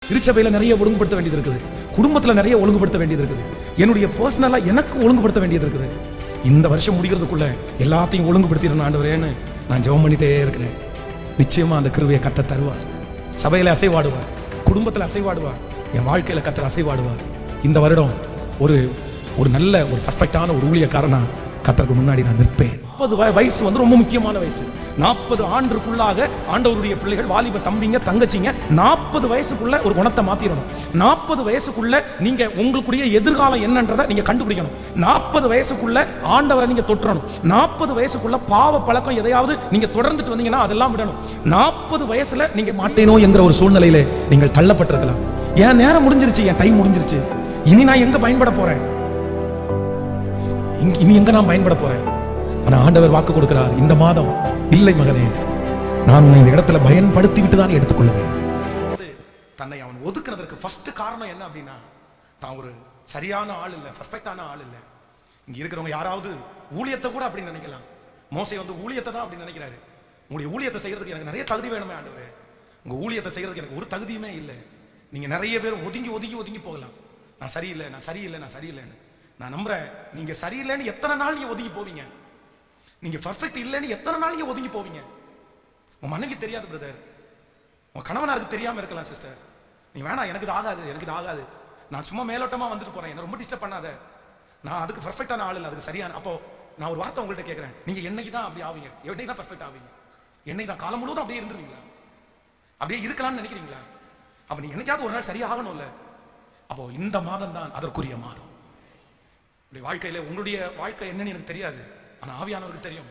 திருச்சபையில நிறைய ஒழுங்குபடுத்த வேண்டியது இருக்குது குடும்பத்துல நிறைய ஒழுங்குபடுத்த வேண்டியது இருக்குது என்னுடைய பர்சனலா எனக்கு ஒழுங்குபடுத்த வேண்டியது இருக்குது இந்த வருஷம் முடிகிறதுக்குள்ள எல்லாத்தையும் ஒழுங்குபடுத்திடணும் ஆண்டவரேன்னு நான் ஜெபம் பண்ணிட்டே இருக்கிறேன் நிச்சயமா அந்த கிருவையை கத்த தருவார் சபையில அசைவாடுவார் குடும்பத்துல அசைவாடுவார் என் வாழ்க்கையில கத்தர் அசைவாடுவார் இந்த வருடம் ஒரு ஒரு நல்ல ஒரு பர்ஃபெக்டான ஒரு ஊழியக்காரனா கத்தருக்கு முன்னாடி நான் நிற்பேன் நாற்பது வயசு வந்து ரொம்ப முக்கியமான வயசு நாற்பது ஆண்டுக்குள்ளாக ஆண்டவருடைய பிள்ளைகள் வாலிப தம்பிங்க தங்கச்சிங்க நாற்பது வயசுக்குள்ள ஒரு குணத்தை மாத்திரணும் நாற்பது வயசுக்குள்ள நீங்க உங்களுக்குடைய எதிர்காலம் என்னன்றதை நீங்க கண்டுபிடிக்கணும் நாற்பது வயசுக்குள்ள ஆண்டவரை நீங்க தொட்டுறணும் நாற்பது வயசுக்குள்ள பாவ பழக்கம் எதையாவது நீங்க தொடர்ந்துட்டு வந்தீங்கன்னா அதெல்லாம் விடணும் நாற்பது வயசுல நீங்க மாட்டேனோ என்கிற ஒரு சூழ்நிலையில நீங்கள் தள்ளப்பட்டிருக்கலாம் என் நேரம் முடிஞ்சிருச்சு என் டைம் முடிஞ்சிருச்சு இனி நான் எங்க பயன்பட போறேன் இங்க- இனி எங்க நான் பயன்பட போறேன் ஆனா ஆண்டவர் வாக்கு கொடுக்கிறார் இந்த மாதம் இல்லை மகனே நான் உன்னை இந்த இடத்துல பயன்படுத்தி விட்டு தான் எடுத்துக்கொள்வேன் தன்னை அவன் ஒதுக்குறதற்கு ஃபர்ஸ்ட் காரணம் என்ன அப்படின்னா தான் ஒரு சரியான ஆள் இல்லை பர்ஃபெக்டான ஆள் இல்லை இங்க இருக்கிறவங்க யாராவது ஊழியத்தை கூட அப்படி நினைக்கலாம் மோசை வந்து ஊழியத்தை தான் அப்படி நினைக்கிறாரு உங்களுடைய ஊழியத்தை செய்யறதுக்கு எனக்கு நிறைய தகுதி வேணுமே ஆண்டவரே உங்க ஊழியத்தை செய்யறதுக்கு எனக்கு ஒரு தகுதியுமே இல்லை நீங்க நிறைய பேர் ஒதுங்கி ஒதுங்கி ஒதுங்கி போகலாம் நான் சரியில்லை நான் சரியில்லை நான் சரியில்லைன்னு நான் நம்புறேன் நீங்க சரியில்லைன்னு எத்தனை நாள் நீங்க ஒதுங்கி போவீங்க நீங்க பர்ஃபெக்ட் இல்லைன்னு எத்தனை நாள் நீங்க ஒதுங்கி போவீங்க உன் மனைவி தெரியாது பிரதர் உன் கணவனாருக்கு தெரியாம இருக்கலாம் சிஸ்டர் நீ வேணாம் எனக்கு இது ஆகாது எனக்கு இது ஆகாது நான் சும்மா மேலோட்டமா வந்துட்டு போறேன் என்ன ரொம்ப டிஸ்டர்ப் பண்ணாத நான் அதுக்கு பர்ஃபெக்டான ஆள் இல்லை அதுக்கு சரியான அப்போ நான் ஒரு வார்த்தை உங்கள்கிட்ட கேட்கறேன் நீங்க என்னைக்கு தான் அப்படி ஆவீங்க என்னைக்கு தான் பர்ஃபெக்ட் ஆவீங்க என்னைக்கு தான் காலம் முழுவதும் அப்படியே இருந்துருவீங்களா அப்படியே இருக்கலாம்னு நினைக்கிறீங்களா அப்ப நீ என்னைக்காவது ஒரு நாள் சரியாகணும்ல அப்போ இந்த மாதம் தான் அதற்குரிய மாதம் உங்களுடைய வாழ்க்கையில உங்களுடைய வாழ்க்கை என்னன்னு எனக்கு தெரியாது ஆனா ஆவியானவருக்கு தெரியும்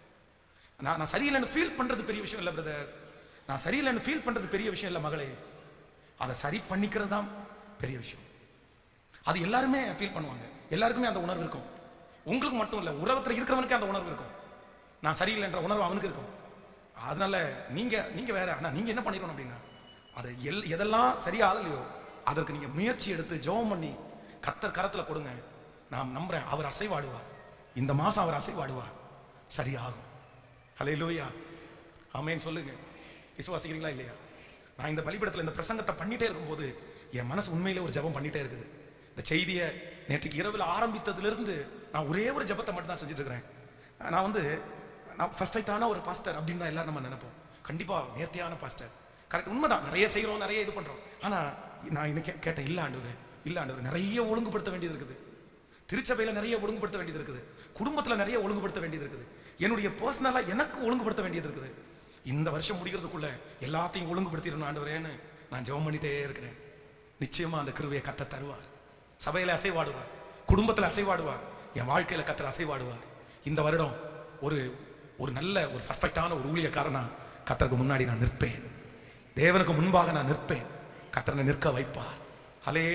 நான் நான் சரியில்லைன்னு ஃபீல் பண்றது பெரிய விஷயம் இல்லை பிரதர் நான் சரியில்லைன்னு ஃபீல் பண்றது பெரிய விஷயம் இல்லை மகளே அதை சரி பண்ணிக்கிறது தான் பெரிய விஷயம் அது எல்லாருமே ஃபீல் பண்ணுவாங்க எல்லாருக்குமே அந்த உணர்வு இருக்கும் உங்களுக்கு மட்டும் இல்லை உலகத்தில் இருக்கிறவனுக்கே அந்த உணர்வு இருக்கும் நான் சரியில்லைன்ற உணர்வு அவனுக்கு இருக்கும் அதனால நீங்க நீங்க வேற ஆனா நீங்க என்ன பண்ணிக்கணும் அப்படின்னா அதை எல் எதெல்லாம் சரியாகலையோ அதற்கு நீங்க முயற்சி எடுத்து ஜெபம் பண்ணி கத்தர் கரத்துல கொடுங்க நான் நம்புறேன் அவர் அசைவாடுவார் இந்த மாசம் அவர் அசைவாடுவார் சரியாகும் ஹலே லூயா ஆமேன்னு சொல்லுங்க விசுவாசிக்கிறீங்களா இல்லையா நான் இந்த பலிபடத்தில் இந்த பிரசங்கத்தை பண்ணிட்டே இருக்கும்போது என் மனசு உண்மையிலே ஒரு ஜெபம் பண்ணிட்டே இருக்குது இந்த செய்தியை நேற்றுக்கு இரவில் ஆரம்பித்ததிலிருந்து நான் ஒரே ஒரு ஜெபத்தை மட்டும் தான் செஞ்சுட்டு இருக்கிறேன் நான் வந்து நான் பர்ஃபெக்டான ஒரு பாஸ்டர் அப்படின்னு தான் எல்லாரும் நம்ம நினைப்போம் கண்டிப்பா நேர்த்தியான பாஸ்டர் கரெக்ட் உண்மைதான் நிறைய செய்கிறோம் நிறைய இது பண்றோம் ஆனா நான் இன்னைக்கு கேட்டேன் இல்ல ஆண்டவர் இல்ல ஆண்டவர் நிறைய ஒழுங்குபடுத்த வேண்டியது இருக்குது திருச்சபையில நிறைய ஒழுங்குபடுத்த வேண்டியது இருக்குது குடும்பத்துல நிறைய ஒழுங்குபடுத்த வேண்டியது இருக்குது என்னுடைய பர்சனலா எனக்கு ஒழுங்குபடுத்த வேண்டியது இருக்குது இந்த வருஷம் முடிகிறதுக்குள்ள எல்லாத்தையும் ஒழுங்குபடுத்திடணும் ஆண்டவரேன்னு நான் ஜெபம் பண்ணிட்டே இருக்கிறேன் நிச்சயமா அந்த கிருவையை கத்த தருவார் சபையில அசைவாடுவார் குடும்பத்துல அசைவாடுவார் என் வாழ்க்கையில கத்தர் அசைவாடுவார் இந்த வருடம் ஒரு ஒரு நல்ல ஒரு பர்ஃபெக்டான ஒரு ஊழியக்காரனா கத்தருக்கு முன்னாடி நான் நிற்பேன் தேவனுக்கு முன்பாக நான் நிற்பேன் கத்தரனை நிற்க வைப்பார் ஹலே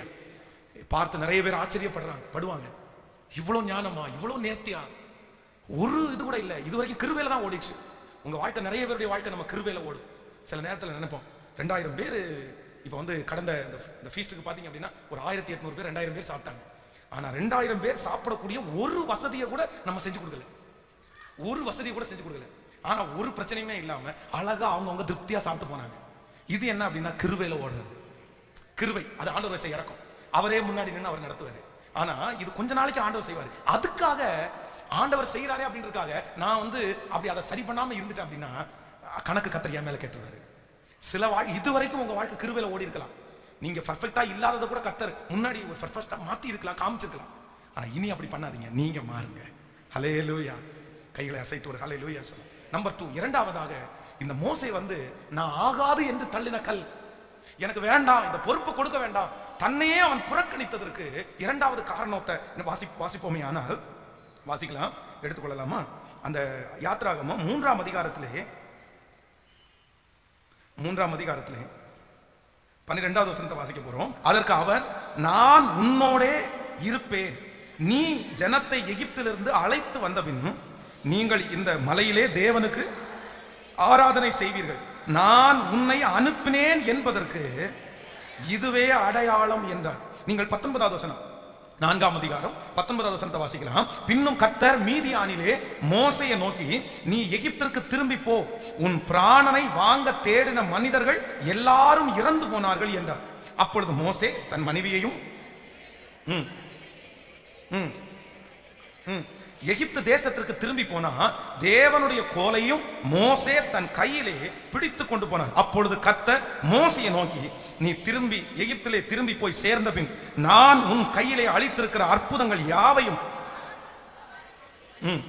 பார்த்து நிறைய பேர் ஆச்சரியப்படுறாங்க படுவாங்க இவ்வளோ ஞானமா இவ்வளோ நேர்த்தியா ஒரு இது கூட இல்லை இது வரைக்கும் கிருவேல தான் ஓடிச்சு உங்க வாழ்க்கை நிறைய பேருடைய வாழ்க்கை நம்ம கிருவேல ஓடும் சில நேரத்தில் நினைப்போம் ரெண்டாயிரம் பேர் இப்போ வந்து கடந்த இந்த இந்த ஃபீஸ்ட்டுக்கு பார்த்தீங்க அப்படின்னா ஒரு ஆயிரத்தி எட்நூறு பேர் ரெண்டாயிரம் பேர் சாப்பிட்டாங்க ஆனால் ரெண்டாயிரம் பேர் சாப்பிடக்கூடிய ஒரு வசதியை கூட நம்ம செஞ்சு கொடுக்கல ஒரு வசதியை கூட செஞ்சு கொடுக்கல ஆனா ஒரு பிரச்சனையுமே இல்லாம அழகா அவங்கவங்க திருப்தியா சாப்பிட்டு போனாங்க இது என்ன அப்படின்னா கிருவையில ஓடுறது கிருவை அது ஆண்டவர் வச்ச இறக்கம் அவரே முன்னாடி நின்று அவர் நடத்துவாரு ஆனா இது கொஞ்ச நாளைக்கு ஆண்டவர் செய்வாரு அதுக்காக ஆண்டவர் செய்யறாரே அப்படின்றதுக்காக நான் வந்து அப்படி அதை சரி பண்ணாம இருந்துட்டேன் அப்படின்னா அஹ், கணக்கு கத்தர் என் மேல கேட்டுருவாரு சில வாழ் இது வரைக்கும் உங்க வாழ்க்கை கிருவையில ஓடி இருக்கலாம் நீங்க பர்ஃபெக்டா இல்லாததை கூட கத்தர் முன்னாடி ஒரு பர்ஃபெக்டா மாத்தி இருக்கலாம் காமிச்சிருக்கலாம் ஆனா இனி அப்படி பண்ணாதீங்க நீங்க மாறுங்க ஹலே லூயா கைகளை அசைத்து ஒரு ஹலே லூயா சொல்ல நம்பர் டூ இரண்டாவதாக இந்த மோசை வந்து நான் ஆகாது என்று தள்ளின கல் எனக்கு வேண்டாம் இந்த பொறுப்பை கொடுக்க வேண்டாம் தன்னையே அவன் புறக்கணித்ததற்கு இரண்டாவது காரணத்தை வாசி வாசிப்போமே ஆனால் வாசிக்கலாம் எடுத்துக்கொள்ளலாமா அந்த யாத்ராகமம் மூன்றாம் அதிகாரத்திலே மூன்றாம் அதிகாரத்திலே பன்னிரெண்டாவது வசனத்தை வாசிக்க போறோம் அதற்கு அவர் நான் உன்னோடே இருப்பேன் நீ ஜனத்தை எகிப்திலிருந்து அழைத்து வந்த பின் நீங்கள் இந்த மலையிலே தேவனுக்கு ஆராதனை செய்வீர்கள் நான் உன்னை அனுப்பினேன் என்பதற்கு இதுவே அடையாளம் என்றார் நீங்கள் பத்தொன்பதாவது வசனம் நான்காம் அதிகாரம் பத்தொன்பதாவது வசனத்தை வாசிக்கலாம் பின்னும் கர்த்தர் மீதியானிலே மோசையை நோக்கி நீ எகிப்திற்கு திரும்பி போ உன் பிராணனை வாங்க தேடின மனிதர்கள் எல்லாரும் இறந்து போனார்கள் என்றார் அப்பொழுது மோசே தன் மனைவியையும் ம், ம், ம், எகிப்து தேசத்திற்கு திரும்பி போனா தேவனுடைய கோலையும் மோசே தன் கையிலே பிடித்து கொண்டு போனார் அப்பொழுது கர்த்தர் மோசையை நோக்கி நீ திரும்பி எகிப்திலே திரும்பி போய் சேர்ந்த பின் நான் உன் கையிலே அளித்திருக்கிற அற்புதங்கள் யாவையும் ம்.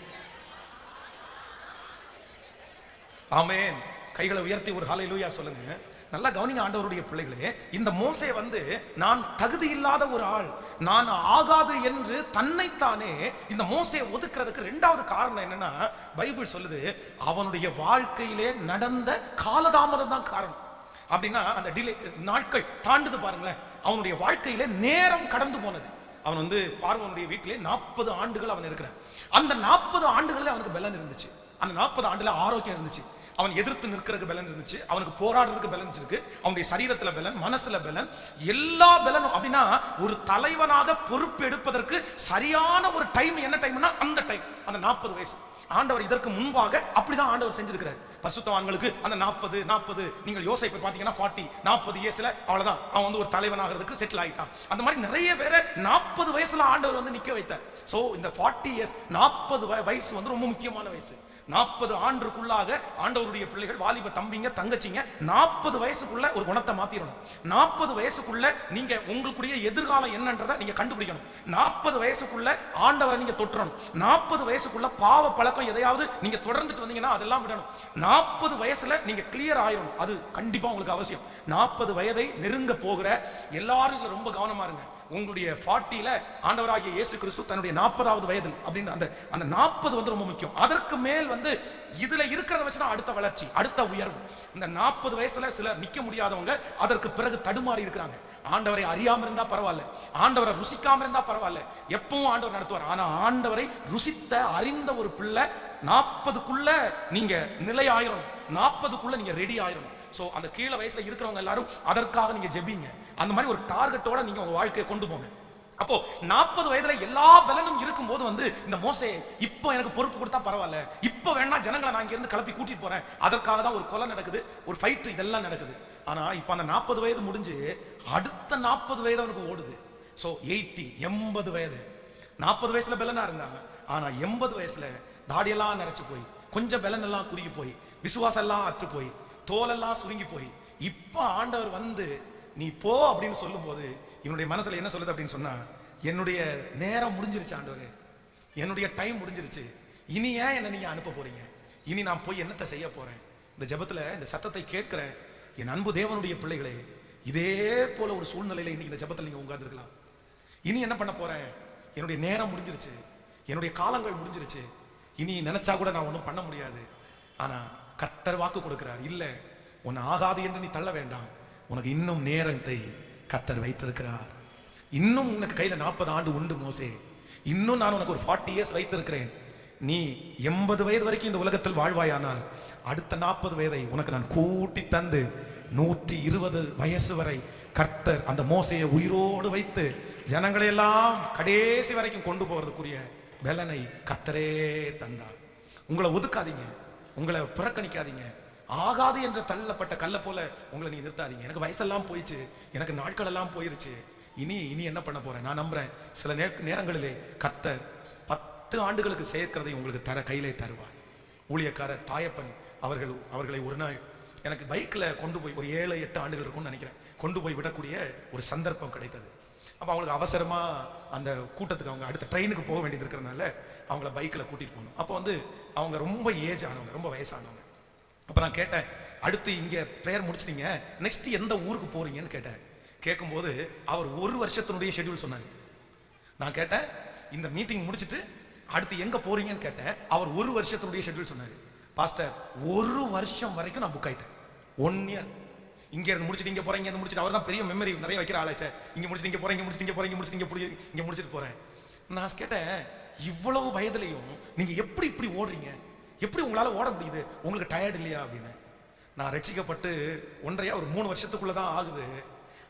ஆமென் கைகளை உயர்த்தி ஒரு ஹalleluya சொல்லுங்க நல்லா கவனிங்க ஆண்டவருடைய பிள்ளைகளே இந்த மோசே வந்து நான் தகுதி இல்லாத ஒரு ஆள் நான் ஆகாது என்று தன்னைத்தானே இந்த மோசையை ஒதுக்குறதுக்கு ரெண்டாவது காரணம் என்னன்னா பைபிள் சொல்லுது அவனுடைய வாழ்க்கையிலே நடந்த காலதாமதம் தான் காரணம் அப்படின்னா அந்த டிலே நாட்கள் தாண்டுது பாருங்களேன் அவனுடைய வாழ்க்கையிலே நேரம் கடந்து போனது அவன் வந்து பார்வனுடைய வீட்டிலே நாற்பது ஆண்டுகள் அவன் இருக்கிறான் அந்த நாற்பது ஆண்டுகளில் அவனுக்கு பலன் இருந்துச்சு அந்த நாற்பது ஆண்டுல ஆரோக்கியம் இருந்துச்சு அவன் எதிர்த்து நிற்கிறதுக்கு பலன் இருந்துச்சு அவனுக்கு போராடுறதுக்கு பலன் இருக்கு அவனுடைய சரீரத்துல பலன் மனசுல பலன் எல்லா பலனும் அப்படின்னா ஒரு தலைவனாக பொறுப்பு எடுப்பதற்கு சரியான ஒரு டைம் என்ன டைம்னா அந்த டைம் அந்த நாற்பது வயசு ஆண்டவர் இதற்கு முன்பாக அப்படிதான் ஆண்டவர் செஞ்சிருக்கிறார் பசுத்தவான்களுக்கு அந்த நாற்பது நாற்பது நீங்கள் யோசிப்பை பார்த்தீங்கன்னா ஃபார்ட்டி நாற்பது இயர்ஸ்ல அவ்வளவுதான் அவன் வந்து ஒரு தலைவனாகிறதுக்கு செட்டில் ஆயிட்டான் அந்த மாதிரி நிறைய பேரை நாற்பது வயசுல ஆண்டவர் வந்து நிக்க வைத்தார் சோ இந்த ஃபார்ட்டி இயர்ஸ் நாற்பது வயசு வந்து ரொம்ப முக்கியமான வயசு நாற்பது ஆண்டுக்குள்ளாக ஆண்டவருடைய பிள்ளைகள் வாலிப தம்பிங்க தங்கச்சிங்க நாற்பது வயசுக்குள்ள ஒரு குணத்தை மாத்திரணும் நாற்பது வயசுக்குள்ள நீங்க உங்களுக்குடைய எதிர்காலம் என்னன்றதை நீங்க கண்டுபிடிக்கணும் நாற்பது வயசுக்குள்ள ஆண்டவரை நீங்க தொட்டுறணும் நாற்பது வயசுக்குள்ள பாவ பழக்கம் எதையாவது நீங்க தொடர்ந்துட்டு வந்தீங்கன்னா அதெல்லாம் விடணும் நாற்பது வயசுல நீங்க கிளியர் ஆயிடணும் அது கண்டிப்பா உங்களுக்கு அவசியம் நாற்பது வயதை நெருங்க போகிற எல்லாரும் இதுல ரொம்ப கவனமா இருங்க உங்களுடைய ஃபார்ட்டியில ஆண்டவராகிய இயேசு கிறிஸ்து தன்னுடைய நாற்பதாவது வயதில் அப்படின்னு அந்த அந்த நாற்பது வந்து ரொம்ப முக்கியம் அதற்கு மேல் வந்து இதுல இருக்கிறத வச்சு தான் அடுத்த வளர்ச்சி அடுத்த உயர்வு இந்த நாற்பது வயசுல சிலர் நிக்க முடியாதவங்க அதற்கு பிறகு தடுமாறி இருக்கிறாங்க ஆண்டவரை அறியாம இருந்தா பரவாயில்ல ஆண்டவரை ருசிக்காம இருந்தா பரவாயில்ல எப்பவும் ஆண்டவர் நடத்துவார் ஆனா ஆண்டவரை ருசித்த அறிந்த ஒரு பிள்ளை நாற்பதுக்குள்ள நீங்க நிலை ஆயிரணும் நாற்பதுக்குள்ள நீங்க ரெடி ஆயிரணும் சோ அந்த கீழே வயசுல இருக்கிறவங்க எல்லாரும் அதற்காக நீங்க ஜெபிங்க அந்த மாதிரி ஒரு டார்கெட்டோட நீங்க உங்க வாழ்க்கையை கொண்டு போங்க அப்போ நாற்பது வயதுல எல்லா பலனும் இருக்கும்போது வந்து இந்த மோசே இப்போ எனக்கு பொறுப்பு கொடுத்தா பரவாயில்ல இப்போ வேணா ஜனங்களை நான் இங்க இருந்து கிளப்பி கூட்டிட்டு போறேன் அதற்காக தான் ஒரு கொலை நடக்குது ஒரு ஃபைட் இதெல்லாம் நடக்குது ஆனா இப்போ அந்த நாற்பது வயது முடிஞ்சு அடுத்த நாற்பது வயது அவனுக்கு ஓடுது சோ எயிட்டி எண்பது வயது நாற்பது வயசுல பெலனா இருந்தாங்க ஆனா எண்பது வயசுல தாடியெல்லாம் நரைச்சு போய் கொஞ்சம் பெலன் எல்லாம் குறுகி போய் விசுவாசம் எல்லாம் அற்று போய் தோலெல்லாம் சுருங்கி போய் இப்ப ஆண்டவர் வந்து நீ போ அப்படின்னு சொல்லும்போது இவனுடைய மனசுல என்ன சொல்லுது அப்படின்னு சொன்னா என்னுடைய நேரம் முடிஞ்சிருச்சு ஆண்டவரே என்னுடைய டைம் முடிஞ்சிருச்சு இனி ஏன் என்ன நீங்க அனுப்ப போறீங்க இனி நான் போய் என்னத்தை செய்ய போறேன் இந்த ஜெபத்துல இந்த சத்தத்தை கேட்கிற என் அன்பு தேவனுடைய பிள்ளைகளே இதே போல ஒரு சூழ்நிலையில இன்னைக்கு இந்த ஜெபத்துல நீங்க உட்கார்ந்துருக்கலாம் இனி என்ன பண்ண போறேன் என்னுடைய நேரம் முடிஞ்சிருச்சு என்னுடைய காலங்கள் முடிஞ்சிருச்சு இனி நினைச்சா கூட நான் ஒன்றும் பண்ண முடியாது ஆனா கர்த்தர் வாக்கு கொடுக்கிறார் இல்ல உன்னை ஆகாது என்று நீ தள்ள வேண்டாம் உனக்கு இன்னும் நேரத்தை கர்த்தர் வைத்திருக்கிறார் இன்னும் உனக்கு கையில நாற்பது ஆண்டு உண்டு மோசே இன்னும் நான் உனக்கு ஒரு ஃபார்ட்டி இயர்ஸ் வைத்திருக்கிறேன் நீ எண்பது வயது வரைக்கும் இந்த உலகத்தில் வாழ்வாயானால் அடுத்த நாற்பது வயதை உனக்கு நான் கூட்டி தந்து நூற்றி இருபது வயசு வரை கர்த்தர் அந்த மோசையை உயிரோடு வைத்து ஜனங்களை எல்லாம் கடைசி வரைக்கும் கொண்டு போறதுக்குரிய பலனை கர்த்தரே தந்தார் உங்களை ஒதுக்காதீங்க உங்களை புறக்கணிக்காதீங்க ஆகாது என்ற தள்ளப்பட்ட கல்லை போல உங்களை நீ நிறுத்தாதீங்க எனக்கு வயசெல்லாம் போயிடுச்சு எனக்கு நாட்கள் எல்லாம் போயிருச்சு இனி இனி என்ன பண்ண போறேன் நான் நம்புறேன் சில நே நேரங்களிலே கர்த்தர் பத்து ஆண்டுகளுக்கு சேர்க்கிறதை உங்களுக்கு தர கையிலே தருவார் ஊழியக்காரர் தாயப்பன் அவர்கள் அவர்களை ஒரு நாள் எனக்கு பைக்கில் கொண்டு போய் ஒரு ஏழு எட்டு ஆண்டுகள் இருக்கும்னு நினைக்கிறேன் கொண்டு போய் விடக்கூடிய ஒரு சந்தர்ப்பம் கிடைத்தது அப்போ அவங்களுக்கு அவசரமா அந்த கூட்டத்துக்கு அவங்க அடுத்த ட்ரெயினுக்கு போக வேண்டியது இருக்கிறனால அவங்கள பைக்கில் கூட்டிட்டு போகணும் அப்போ வந்து அவங்க ரொம்ப ஏஜ் ஆனவங்க ரொம்ப வயசானவங்க அப்போ நான் கேட்டேன் அடுத்து இங்கே ப்ரேயர் முடிச்சிட்டீங்க நெக்ஸ்ட் எந்த ஊருக்கு போறீங்கன்னு கேட்டேன் கேட்கும்போது அவர் ஒரு வருஷத்தினுடைய ஷெட்யூல் சொன்னாங்க நான் கேட்டேன் இந்த மீட்டிங் முடிச்சிட்டு அடுத்து எங்க போறீங்கன்னு கேட்டேன் அவர் ஒரு வருஷத்தினுடைய ஷெட்யூல் சொன்னாரு பாஸ்டர் ஒரு வருஷம் வரைக்கும் நான் புக் ஆயிட்டேன் ஒன் இயர் இங்க இருந்து முடிச்சுட்டு இங்க போறேன் இங்க இருந்து முடிச்சுட்டு அவர் தான் பெரிய மெமரி நிறைய வைக்கிற ஆளாச்சே இங்க முடிச்சுட்டு இங்க போறேன் இங்க முடிச்சுட்டு இங்க போறேன் இங்க முடிச்சுட்டு இங்க புடி இங்க முடிச்சுட்டு போறேன் நான் கேட்டேன் இவ்வளவு வயதுலயும் நீங்க எப்படி இப்படி ஓடுறீங்க எப்படி உங்களால ஓட முடியுது உங்களுக்கு டயர்ட் இல்லையா அப்படின்னு நான் ரட்சிக்கப்பட்டு ஒன்றையா ஒரு மூணு வருஷத்துக்குள்ள தான் ஆகுது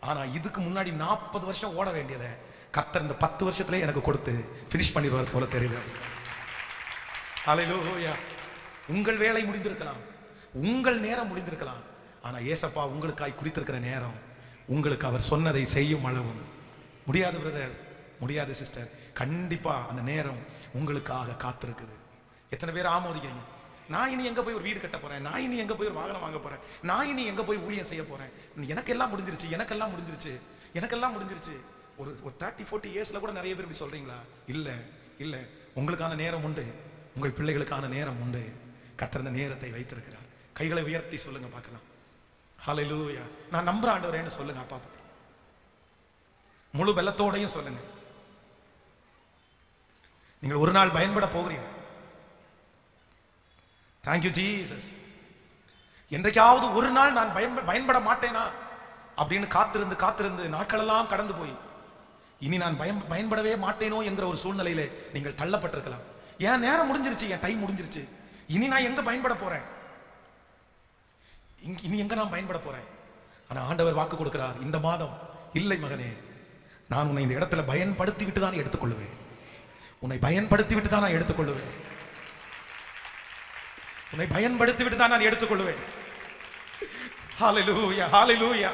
ஆனா இதுக்கு முன்னாடி நாற்பது வருஷம் ஓட வேண்டியதை கத்தர் இந்த பத்து வருஷத்துல எனக்கு கொடுத்து ஃபினிஷ் பண்ணிடுவார் போல தெரியுது ஹalleluya உங்கள் வேலை முடிந்திருக்கலாம் உங்கள் நேரம் முடிந்திருக்கலாம் ஆனா ஏசப்பா உங்களுக்காய் குறித்திருக்கிற நேரம் உங்களுக்கு அவர் சொன்னதை செய்யும் அளவும் முடியாது பிரதர் முடியாது சிஸ்டர் கண்டிப்பா அந்த நேரம் உங்களுக்காக காத்திருக்குது எத்தனை பேர் ஆமோதிக்கிறீங்க நான் இனி எங்க போய் ஒரு வீடு கட்ட போறேன் நான் இனி எங்க போய் ஒரு வாகனம் வாங்க போறேன் நான் இனி எங்க போய் ஊழியம் செய்ய போறேன் எனக்கெல்லாம் முடிஞ்சிருச்சு எனக்கெல்லாம் முடிஞ்சிருச்சு எனக்கெல்லாம் முடிஞ்சிருச்சு ஒரு ஒரு தேர்ட்டி ஃபோர்ட்டி இயர்ஸ்ல கூட நிறைய பேர் இப்படி சொல்றீங்களா இல்ல இல்ல உங்களுக்கான நேரம் உண்டு உங்கள் பிள்ளைகளுக்கான நேரம் உண்டு கத்திருந்த நேரத்தை வைத்திருக்கிறார் கைகளை உயர்த்தி சொல்லுங்க பார்க்கலாம் ஹalleluya நான் நம்புற ஆண்டவரேன்னு சொல்லுங்க அப்பா பார்த்து. முழு பலத்தோடையும் சொல்லுங்க நீங்கள் ஒரு நாள் பயன்பட போகிறீங்க தேங்க்யூ ஜீசஸ் என்றைக்காவது ஒரு நாள் நான் பயன்ப பயன்பட மாட்டேனா அப்படின்னு காத்திருந்து காத்திருந்து நாட்களெல்லாம் கடந்து போய் இனி நான் பயம் பயன்படவே மாட்டேனோ என்கிற ஒரு சூழ்நிலையில நீங்கள் தள்ளப்பட்டிருக்கலாம் என் நேரம் முடிஞ்சிருச்சு என் டைம் முடிஞ்சிருச்சு இனி நான் எங்க பயன்பட போறேன் இங்க- இனி எங்க நான் பயன்பட போறேன் ஆனா ஆண்டவர் வாக்கு கொடுக்கிறார் இந்த மாதம் இல்லை மகனே நான் உன்னை இந்த இடத்துல பயன்படுத்தி விட்டு தான் எடுத்துக்கொள்ளுவேன் உன்னை பயன்படுத்தி விட்டு தான் நான் எடுத்துக்கொள்ளுவேன் உன்னை பயன்படுத்தி விட்டு தான் நான் எடுத்துக்கொள்வேன் ஹalleluya ஹalleluya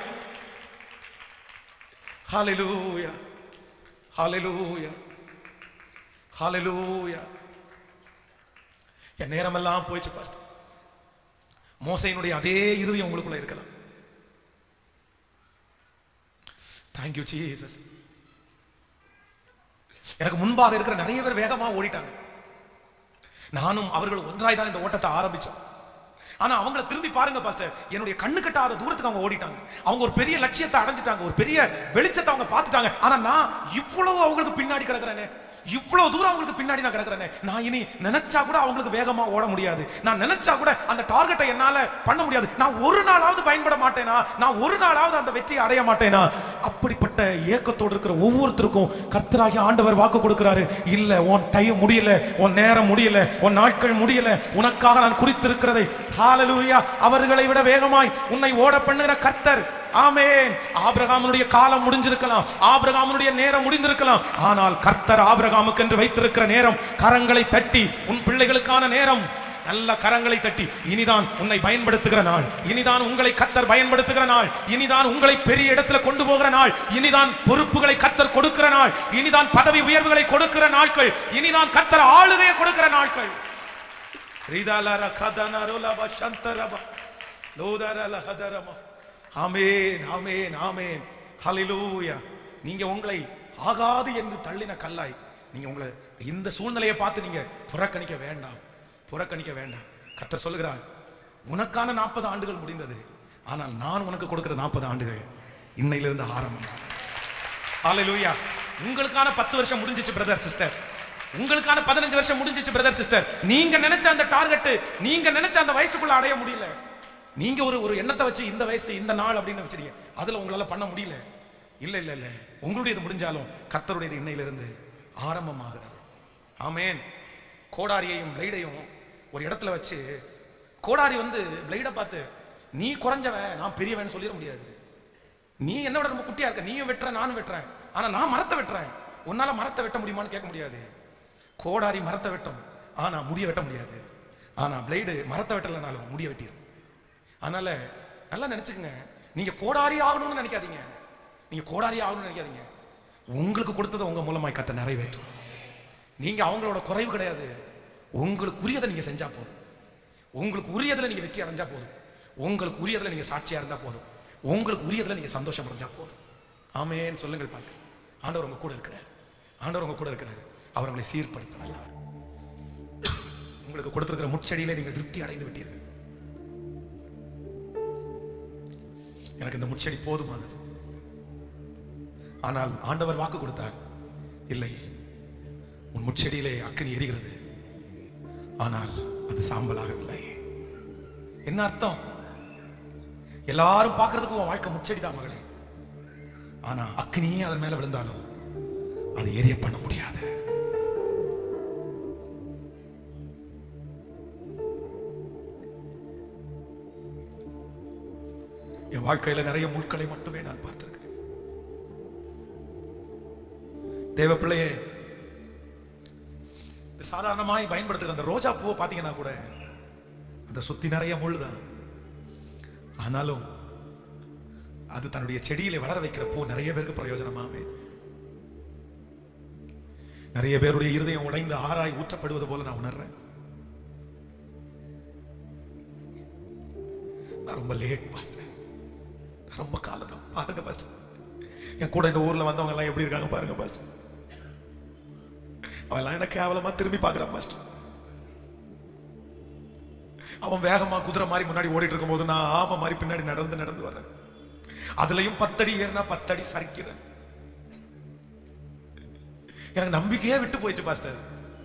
ஹalleluya ஹalleluya ஹalleluya என் நேரமெல்லாம் போயிடுச்சு பாஸ்டர் மோசையினுடைய அதே இருதயம் உங்களுக்குள்ள இருக்கலாம் தேங்க்யூ ஜீசஸ் எனக்கு முன்பாக இருக்கிற நிறைய பேர் வேகமா ஓடிட்டாங்க நானும் அவர்கள் ஒன்றாய் தான் இந்த ஓட்டத்தை ஆரம்பிச்சோம் ஆனா அவங்கள திரும்பி பாருங்க பாஸ்டர் என்னுடைய கண்ணு கட்டாத தூரத்துக்கு அவங்க ஓடிட்டாங்க அவங்க ஒரு பெரிய லட்சியத்தை அடைஞ்சிட்டாங்க ஒரு பெரிய வெளிச்சத்தை அவங்க பார்த்துட்டாங்க ஆனா நான் இவ்வளவு அவங்களுக்கு பின்னாடி கிடக்குறேனே இவ்வளவு தூரம் அவங்களுக்கு பின்னாடி நான் கிடக்குறேனே நான் இனி நினைச்சா கூட அவங்களுக்கு வேகமா ஓட முடியாது நான் நினைச்சா கூட அந்த டார்கெட்டை என்னால பண்ண முடியாது நான் ஒரு நாளாவது பயன்பட மாட்டேனா நான் ஒரு நாளாவது அந்த வெற்றியை அடைய மாட்டேனா அப்படிப்பட்ட ஏக்கத்தோடு இருக்கிற ஒவ்வொருத்தருக்கும் கர்த்தராகிய ஆண்டவர் வாக்கு கொடுக்கிறாரு இல்ல உன் டைம் முடியல உன் நேரம் முடியல உன் நாட்கள் முடியல உனக்காக நான் குறித்திருக்கிறதை ஹalleluya அவர்களை விட வேகமாய் உன்னை ஓட பண்ணுகிற கர்த்தர் ஆமென் ஆபிரகாமுடைய காலம் முடிஞ்சிருக்கலாம் ஆபிரகாமுடைய நேரம் முடிந்திருக்கலாம் ஆனால் கர்த்தர் ஆபிரகாமுக்கு என்று வைத்திருக்கிற நேரம் கரங்களை தட்டி உன் பிள்ளைகளுக்கான நேரம் நல்ல கரங்களை தட்டி இனிதான் உன்னை பயன்படுத்துகிற நாள் இனிதான் உங்களை கத்தர் பயன்படுத்துகிற நாள் இனிதான் உங்களை பெரிய இடத்துல கொண்டு போகிற நாள் இனிதான் பொறுப்புகளை கத்தர் கொடுக்கிற நாள் இனிதான் பதவி உயர்வுகளை கொடுக்கிற நாட்கள் இனிதான் கத்தர் ஆளுகையை கொடுக்கிற நாட்கள் ரிதாலர கதனருலப சந்தரப லோதரல ஹதரம ஆமென் ஆமென் ஆமென் ஹalleluya நீங்க உங்களை ஆகாது என்று தள்ளின கல்லாய் நீங்க உங்களை இந்த சூழ்நிலையை பார்த்து நீங்க புறக்கணிக்க வேண்டாம் புறக்கணிக்க வேண்டாம் கர்த்தர் சொல்லுகிறார் உனக்கான நாற்பது ஆண்டுகள் முடிந்தது ஆனால் நான் உனக்கு கொடுக்கிற நாற்பது ஆண்டுகள் இன்னையிலிருந்து ஆரம்பம் ஹalleluya உங்களுக்கான பத்து வருஷம் முடிஞ்சிச்சு பிரதர் சிஸ்டர் உங்களுக்கான பதினஞ்சு வருஷம் முடிஞ்சிச்சு பிரதர் சிஸ்டர் நீங்க நினைச்ச அந்த டார்கெட் நீங்க நினைச்ச அந்த வயசுக்குள்ள அடைய முடியல நீங்க ஒரு ஒரு எண்ணத்தை வச்சு இந்த வயசு இந்த நாள் அப்படின்னு வச்சிருக்கீங்க அதுல உங்களால பண்ண முடியல இல்ல இல்ல இல்ல உங்களுடையது முடிஞ்சாலும் கர்த்தருடையது இன்னையிலிருந்து ஆரம்பமாகிறது ஆமென் கோடாரியையும் பிளைடையும் ஒரு இடத்துல வச்சு கோடாரி வந்து பிளைடை பார்த்து நீ குறைஞ்சவன் நான் பெரியவன் சொல்லிட முடியாது நீ என்னோட ரொம்ப குட்டியா இருக்க நீயும் வெட்டுற நானும் வெட்டுறேன் ஆனா நான் மரத்தை வெட்டுறேன் உன்னால மரத்தை வெட்ட முடியுமான்னு கேட்க முடியாது கோடாரி மரத்தை வெட்டும் ஆனா முடிய வெட்ட முடியாது ஆனா பிளேடு மரத்தை வெட்டலைனாலும் முடிய வெட்டிடும் அதனால நல்லா நினைச்சுக்கங்க நீங்க கோடாரி ஆகணும்னு நினைக்காதீங்க நீங்க கோடாரி ஆகணும்னு நினைக்காதீங்க உங்களுக்கு கொடுத்ததை உங்க மூலமாய் கத்த நிறைவேற்றும் நீங்க அவங்களோட குறைவு கிடையாது உங்களுக்கு உரியதை நீங்க செஞ்சா போதும் உங்களுக்கு உரியதுல நீங்க வெற்றி அடைஞ்சா போதும் உங்களுக்கு உரியதுல நீங்க சாட்சியா இருந்தா போதும் உங்களுக்கு உரியதுல நீங்க சந்தோஷம் அடைஞ்சா போதும் ஆமேன்னு சொல்லுங்கள் பார்க்க ஆண்டவர் உங்க கூட இருக்கிறார் ஆண்டவர் உங்க கூட இருக்கிறார் அவர் உங்களை சீர்படுத்த வல்லவர் உங்களுக்கு கொடுத்திருக்கிற முச்செடியில நீங்கள் திருப்தி அடைந்து விட்டீர்கள் எனக்கு இந்த முச்செடி போதுமானது ஆனால் ஆண்டவர் வாக்கு கொடுத்தார் இல்லை உன் முச்செடியிலே அக்கினி எரிகிறது ஆனால் அது சாம்பலாகவில்லை என்ன அர்த்தம் எல்லாரும் பார்க்கிறதுக்கு உன் வாழ்க்கை முச்செடி தான் மகளே ஆனா அக்னியே அதன் மேல விழுந்தாலும் அதை எரிய பண்ண முடியாது என் வாழ்க்கையில நிறைய முட்களை மட்டுமே நான் பார்த்திருக்கிறேன் தேவ பிள்ளையே இந்த சாதாரணமாய் பயன்படுத்துகிற அந்த ரோஜா பூவை பார்த்தீங்கன்னா கூட அதை சுத்தி நிறைய முள்ளுதான் ஆனாலும் அது தன்னுடைய செடியில வளர வைக்கிற பூ நிறைய பேருக்கு பிரயோஜனமா அமையுது நிறைய பேருடைய இருதயம் உடைந்து ஆராய் ஊற்றப்படுவது போல நான் உணர்றேன் நான் ரொம்ப லேட் பாஸ்டர் நான் ரொம்ப காலதான் பாருங்க பாஸ்டர் என் கூட இந்த ஊர்ல வந்தவங்க எல்லாம் எப்படி இருக்காங்க பாருங்க பாஸ்டர் அவன் எல்லாம் என்ன கேவலமா திரும்பி பார்க்கறான் பாஸ்டர் அவன் வேகமா குதிரை மாதிரி முன்னாடி ஓடிட்டு இருக்கும்போது நான் ஆம மாதிரி பின்னாடி நடந்து நடந்து வர்றேன் அதுலயும் பத்தடி ஏறினா பத்தடி சரிக்கிறேன் எனக்கு நம்பிக்கையே விட்டு போயிடுச்சு பாஸ்டர்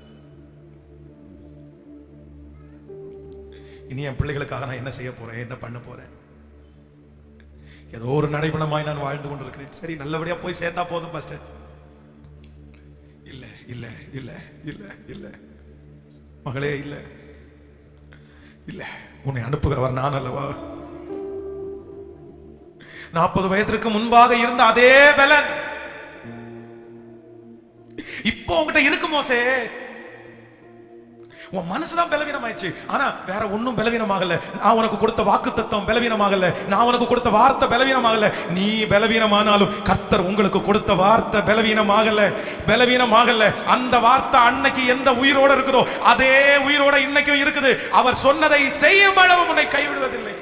இனி என் பிள்ளைகளுக்காக நான் என்ன செய்ய போறேன் என்ன பண்ண போறேன் ஏதோ ஒரு நடைபணமாய் நான் வாழ்ந்து கொண்டிருக்கிறேன் சரி நல்லபடியா போய் சேர்ந்தா போதும் பாஸ்டர் இல்ல இல்ல இல்ல இல்ல இல்ல மகளே இல்ல இல்ல உன்னை அனுப்புகிறவர் நான் அல்லவா நாற்பது வயதிற்கு முன்பாக இருந்த அதே பலன் இப்போ உன்கிட்ட இருக்கு மோசே உன் மனசுதான் பலவீனமாயிடுச்சு ஆனா வேற ஒண்ணும் பலவீனமாகல நான் உனக்கு கொடுத்த வாக்கு தத்துவம் பலவீனமாகல நான் உனக்கு கொடுத்த வார்த்தை பலவீனமாகல நீ பலவீனமானாலும் கர்த்தர் உங்களுக்கு கொடுத்த வார்த்தை பலவீனமாகல பலவீனமாகல அந்த வார்த்தை அன்னைக்கு எந்த உயிரோட இருக்குதோ அதே உயிரோட இன்னைக்கும் இருக்குது அவர் சொன்னதை செய்யும் அளவு உன்னை கைவிடுவதில்லை